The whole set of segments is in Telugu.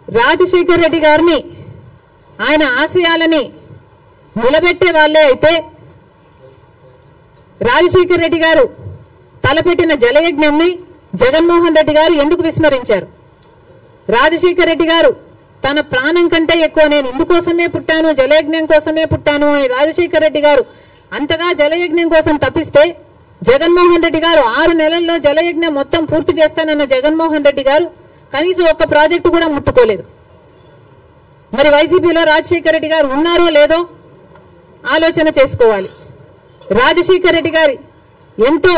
రాజశేఖర్ రెడ్డి గారిని ఆయన ఆశయాలని నిలబెట్టే వాళ్ళే అయితే రాజశేఖర్ రెడ్డి గారు తలపెట్టిన జలయజ్ఞంని జగన్మోహన్ రెడ్డి గారు ఎందుకు విస్మరించారు రాజశేఖర్ రెడ్డి గారు తన ప్రాణం కంటే ఎక్కువ నేను ఇందుకోసమే పుట్టాను జలయజ్ఞం కోసమే పుట్టాను అని రాజశేఖర్ రెడ్డి గారు అంతగా జలయజ్ఞం కోసం తప్పిస్తే జగన్మోహన్ రెడ్డి గారు ఆరు నెలల్లో జలయజ్ఞం మొత్తం పూర్తి చేస్తానన్న జగన్మోహన్ రెడ్డి గారు కనీసం ఒక్క ప్రాజెక్టు కూడా ముట్టుకోలేదు మరి వైసీపీలో రాజశేఖర్ రెడ్డి గారు ఉన్నారో లేదో ఆలోచన చేసుకోవాలి రాజశేఖర్ రెడ్డి గారి ఎంతో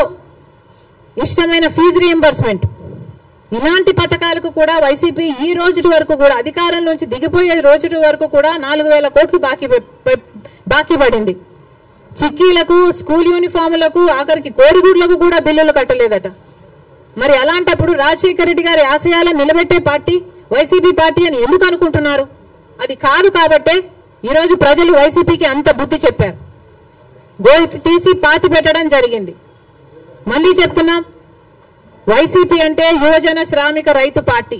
ఇష్టమైన ఫీజు రియంబర్స్మెంట్ ఇలాంటి పథకాలకు కూడా వైసీపీ ఈ రోజు వరకు కూడా అధికారంలోంచి దిగిపోయే రోజు వరకు కూడా నాలుగు వేల కోట్లు బాకీ పె- పె- బాకీ పడింది చిక్కీలకు స్కూల్ యూనిఫాములకు ఆఖరికి కోడిగుడ్లకు కూడా బిల్లులు కట్టలేదట మరి అలాంటప్పుడు రాజశేఖర రెడ్డి గారి ఆశయాలను నిలబెట్టే పార్టీ వైసీపీ పార్టీ అని ఎందుకు అనుకుంటున్నారు అది కాదు కాబట్టే ఈరోజు ప్రజలు వైసీపీకి అంత బుద్ధి చెప్పారు గోతి తీసి పాతి పెట్టడం జరిగింది మళ్ళీ చెప్తున్నాం వైసీపీ అంటే యువజన శ్రామిక రైతు పార్టీ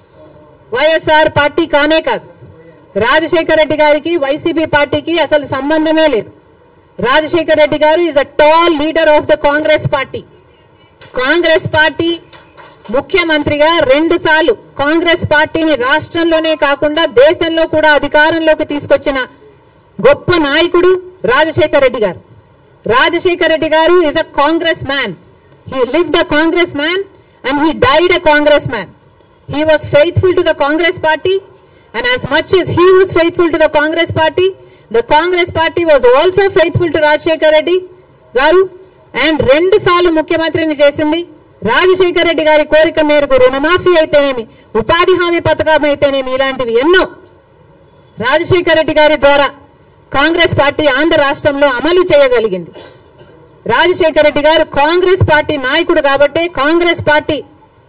వైఎస్ఆర్ పార్టీ కానే కాదు రాజశేఖర రెడ్డి గారికి వైసీపీ పార్టీకి అసలు సంబంధమే లేదు రాజశేఖర రెడ్డి గారు is a tall leader of the Congress party Congress party ముఖ్యమంత్రిగా రెండు సార్లు కాంగ్రెస్ పార్టీని రాష్ట్రంలోనే కాకుండా దేశంలో కూడా అధికారంలోకి తీసుకొచ్చిన గొప్ప నాయకుడు రాజశేఖర రెడ్డి గారు రాజశేఖర రెడ్డి గారు is a Congress man he live the Congress man and he died a Congress man he was faithful to the Congress party and as much as he was faithful to the Congress party the Congress party was also faithful to Rajasekhar Reddy గారు అండ్ రెండు సార్లు ముఖ్యమంత్రిని చేసింది రాజశేఖర్ రెడ్డి గారి కోరిక మేరకు రుణమాఫీ అయితేనేమి ఉపాధి హామీ పథకం అయితేనేమి ఇలాంటివి ఎన్నో రాజశేఖర రెడ్డి గారి ద్వారా కాంగ్రెస్ పార్టీ ఆంధ్ర రాష్ట్రంలో అమలు చేయగలిగింది రాజశేఖర రెడ్డి గారు కాంగ్రెస్ పార్టీ నాయకుడు కాబట్టే కాంగ్రెస్ పార్టీ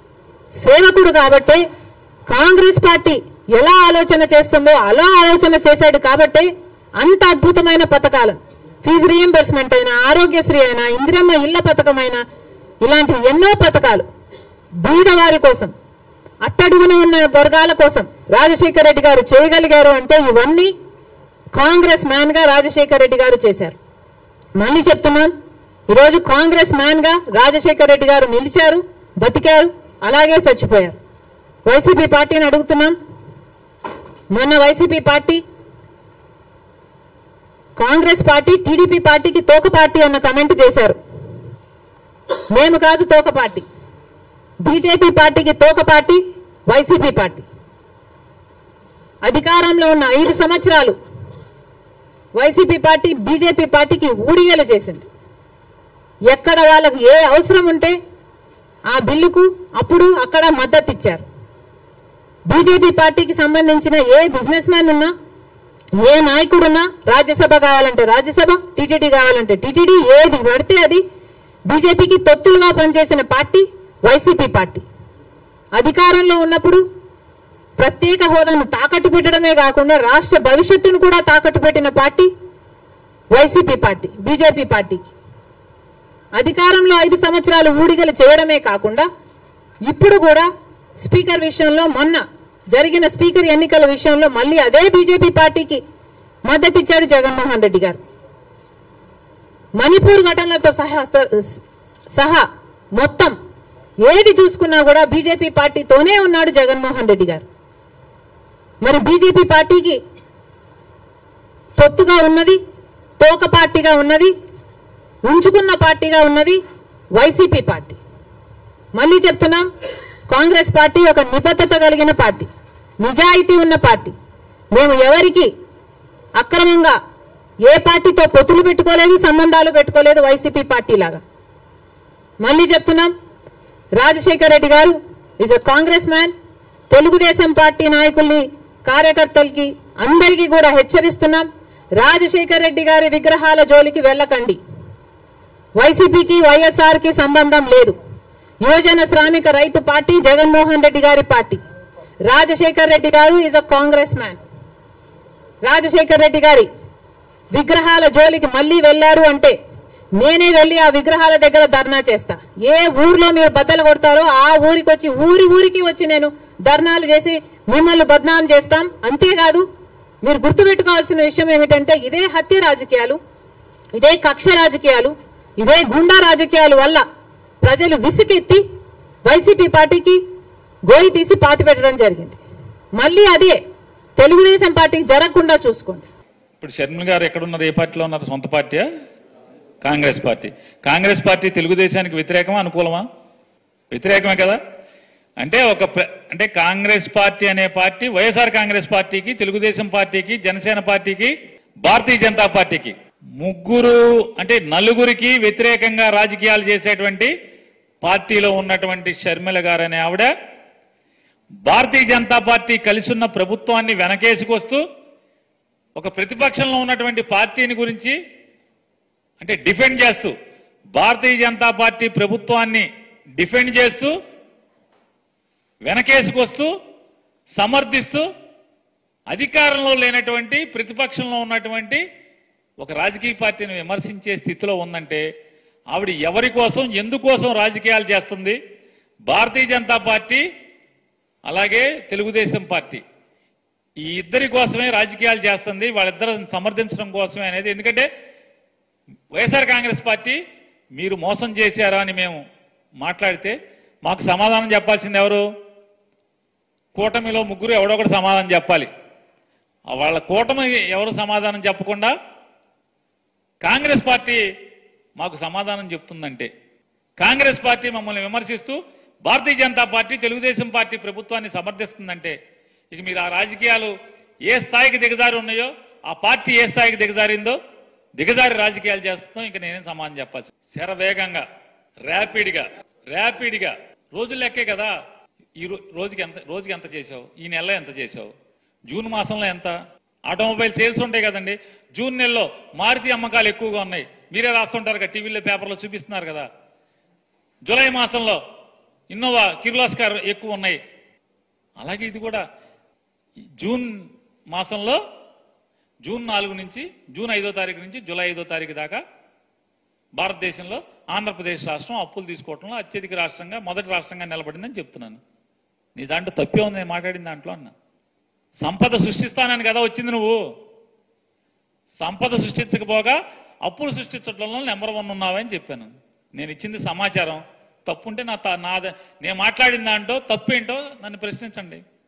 సేవకుడు కాబట్టే కాంగ్రెస్ పార్టీ ఎలా ఆలోచన చేస్తుందో అలా ఆలోచన చేశాడు కాబట్టే అంత అద్భుతమైన పథకాలు ఫీజు రియంబర్స్మెంట్ అయినా ఆరోగ్యశ్రీ అయినా ఇందిరమ్మ ఇళ్ల పథకమైనా ఇలాంటి ఎన్నో పథకాలు బీదవారి కోసం అట్టడుగున ఉన్న వర్గాల కోసం రాజశేఖర రెడ్డి గారు చేయగలిగారు అంటే ఇవన్నీ కాంగ్రెస్ మ్యాన్ గా రాజశేఖర రెడ్డి గారు చేశారు మళ్ళీ చెప్తున్నాం ఈరోజు కాంగ్రెస్ మ్యాన్ గా రాజశేఖర రెడ్డి గారు నిలిచారు బతికారు అలాగే చచ్చిపోయారు వైసీపీ పార్టీని అడుగుతున్నాం మొన్న వైసీపీ పార్టీ కాంగ్రెస్ పార్టీ టీడీపీ పార్టీకి తోక పార్టీ అన్న కమెంట్ చేశారు మేము కాదు తోక పార్టీ బీజేపీ పార్టీకి తోక పార్టీ వైసీపీ పార్టీ అధికారంలో ఉన్న ఐదు సంవత్సరాలు వైసీపీ పార్టీ బీజేపీ పార్టీకి ఊడిగలు చేసింది ఎక్కడ వాళ్ళకు ఏ అవసరం ఉంటే ఆ బిల్లుకు అప్పుడు అక్కడ మద్దతు ఇచ్చారు బీజేపీ పార్టీకి సంబంధించిన ఏ బిజినెస్ మ్యాన్ ఉన్నా ఏ నాయకుడున్నా రాజ్యసభ కావాలంటే రాజ్యసభ టీటీడీ కావాలంటే టీటీడీ ఏది పడితే అది బీజేపీకి తొత్తులుగా పనిచేసిన పార్టీ వైసీపీ పార్టీ అధికారంలో ఉన్నప్పుడు ప్రత్యేక హోదాను తాకట్టు పెట్టడమే కాకుండా రాష్ట్ర భవిష్యత్తును కూడా తాకట్టు పెట్టిన పార్టీ వైసీపీ పార్టీ బీజేపీ పార్టీకి అధికారంలో ఐదు సంవత్సరాలు ఊడిగలు చేయడమే కాకుండా ఇప్పుడు కూడా స్పీకర్ విషయంలో మొన్న జరిగిన స్పీకర్ ఎన్నికల విషయంలో మళ్ళీ అదే బీజేపీ పార్టీకి మద్దతు ఇచ్చాడు జగన్మోహన్ రెడ్డి గారు మణిపూర్ ఘటనలతో సహా సహా మొత్తం ఏది చూసుకున్నా కూడా బీజేపీ పార్టీతోనే ఉన్నాడు జగన్మోహన్ రెడ్డి గారు మరి బీజేపీ పార్టీకి తొత్తుగా ఉన్నది తోక పార్టీగా ఉన్నది ఉంచుకున్న పార్టీగా ఉన్నది వైసీపీ పార్టీ మళ్ళీ చెప్తున్నాం కాంగ్రెస్ పార్టీ ఒక నిబద్ధత కలిగిన పార్టీ నిజాయితీ ఉన్న పార్టీ మేము ఎవరికి అక్రమంగా ఏ పార్టీతో పొత్తులు పెట్టుకోలేదు సంబంధాలు పెట్టుకోలేదు వైసీపీ పార్టీ లాగా మళ్ళీ చెప్తున్నాం రాజశేఖర్ రెడ్డి గారు is a Congress man Telugu Desam party నాయకుల్ని కార్యకర్తలకి అందరికీ కూడా హెచ్చరిస్తున్నాం రాజశేఖర్ రెడ్డి గారి విగ్రహాల జోలికి వెళ్ళకండి వైసీపీకి వైఎస్ఆర్ కి సంబంధం లేదు యువజన శ్రామిక రైతు పార్టీ జగన్మోహన్ రెడ్డి గారి పార్టీ రాజశేఖర్ రెడ్డి గారు is a Congress man Rajasekhar Reddy గారి విగ్రహాల జోలికి మళ్ళీ వెళ్ళారు అంటే నేనే వెళ్ళి ఆ విగ్రహాల దగ్గర ధర్నా చేస్తా ఏ ఊర్లో మీరు బద్దలు కొడతారో ఆ ఊరికి వచ్చి ఊరి ఊరికి వచ్చి నేను ధర్నాలు చేసి మిమ్మల్ని బద్నాం చేస్తాం అంతేకాదు మీరు గుర్తుపెట్టుకోవాల్సిన విషయం ఏమిటంటే ఇదే హత్య రాజకీయాలు ఇదే కక్ష రాజకీయాలు ఇదే గుండా రాజకీయాల వల్ల ప్రజలు విసుకెత్తి వైసీపీ పార్టీకి గోయి తీసి పాతి పెట్టడం జరిగింది మళ్ళీ అదే తెలుగుదేశం పార్టీకి జరగకుండా చూసుకోండి ఇప్పుడు షర్మిల గారు ఎక్కడున్నారు ఏ పార్టీలో ఉన్నారు సొంత పార్టీయా కాంగ్రెస్ పార్టీ కాంగ్రెస్ పార్టీ తెలుగుదేశానికి వ్యతిరేకమా అనుకూలమా వ్యతిరేకమే కదా అంటే ఒక ప్ర- అంటే కాంగ్రెస్ పార్టీ అనే పార్టీ వైఎస్ఆర్ కాంగ్రెస్ పార్టీకి తెలుగుదేశం పార్టీకి జనసేన పార్టీకి భారతీయ జనతా పార్టీకి ముగ్గురు అంటే నలుగురికి వ్యతిరేకంగా రాజకీయాలు చేసేటువంటి పార్టీలో ఉన్నటువంటి షర్మిల గారు అనే ఆవిడ భారతీయ జనతా పార్టీ కలిసి ఉన్న ప్రభుత్వాన్ని వెనకేసుకొస్తూ ఒక ప్రతిపక్షంలో ఉన్నటువంటి పార్టీని గురించి అంటే డిఫెండ్ చేస్తూ భారతీయ జనతా పార్టీ ప్రభుత్వాన్ని డిఫెండ్ చేస్తూ వెనకేసుకొస్తూ సమర్థిస్తూ అధికారంలో లేనటువంటి ప్రతిపక్షంలో ఉన్నటువంటి ఒక రాజకీయ పార్టీని విమర్శించే స్థితిలో ఉందంటే ఆవిడ ఎవరి కోసం ఎందుకోసం రాజకీయాలు చేస్తుంది భారతీయ జనతా పార్టీ అలాగే తెలుగుదేశం పార్టీ ఈ ఇద్దరి కోసమే రాజకీయాలు చేస్తుంది వాళ్ళిద్దరు సమర్థించడం కోసమే అనేది ఎందుకంటే వైఎస్ఆర్ కాంగ్రెస్ పార్టీ మీరు మోసం చేశారా అని మేము మాట్లాడితే మాకు సమాధానం చెప్పాల్సింది ఎవరు కూటమిలో ముగ్గురు ఎవడో ఒకటి సమాధానం చెప్పాలి ఆ వాళ్ళ కూటమి ఎవరు సమాధానం చెప్పకుండా కాంగ్రెస్ పార్టీ మాకు సమాధానం చెప్తుందంటే కాంగ్రెస్ పార్టీ మమ్మల్ని విమర్శిస్తూ భారతీయ జనతా పార్టీ తెలుగుదేశం పార్టీ ప్రభుత్వాన్ని సమర్థిస్తుందంటే ఇక మీరు ఆ రాజకీయాలు ఏ స్థాయికి దిగజారి ఉన్నాయో ఆ పార్టీ ఏ స్థాయికి దిగజారిందో దిగజారి రాజకీయాలు చేస్తాం ఇంకా నేనేం సమాధానం చెప్పాల్సి శరవేగంగా ర్యాపిడ్గా ర్యాపిడ్గా రోజులు లెక్కే కదా ఈ రో- రోజుకి ఎంత రోజుకి ఎంత చేసావు ఈ నెలలో ఎంత చేసావు జూన్ మాసంలో ఎంత ఆటోమొబైల్ సేల్స్ ఉంటాయి కదండి జూన్ నెలలో మారుతి అమ్మకాలు ఎక్కువగా ఉన్నాయి మీరే రాస్తుంటారు కదా టీవీలో పేపర్లో చూపిస్తున్నారు కదా జూలై మాసంలో ఇన్నోవా కిర్లాస్కర్ ఎక్కువ ఉన్నాయి అలాగే ఇది కూడా ఈ జూన్ మాసంలో జూన్ నాలుగు నుంచి జూన్ ఐదో తారీఖు నుంచి జూలై ఐదో తారీఖు దాకా భారతదేశంలో ఆంధ్రప్రదేశ్ రాష్ట్రం అప్పులు తీసుకోవడంలో అత్యధిక రాష్ట్రంగా మొదటి రాష్ట్రంగా నిలబడిందని చెప్తున్నాను నీ దాంట్లో తప్పే ఉంది నేను మాట్లాడిన దాంట్లో అన్న సంపద సృష్టిస్తానని కదా వచ్చింది నువ్వు సంపద సృష్టించకపోగా అప్పులు సృష్టించడంలో నెంబర్ వన్ ఉన్నావని చెప్పాను నేను ఇచ్చింది సమాచారం తప్పుంటే నా తా- నా నేను మాట్లాడిన దాంట్లో తప్పేంటో నన్ను ప్రశ్నించండి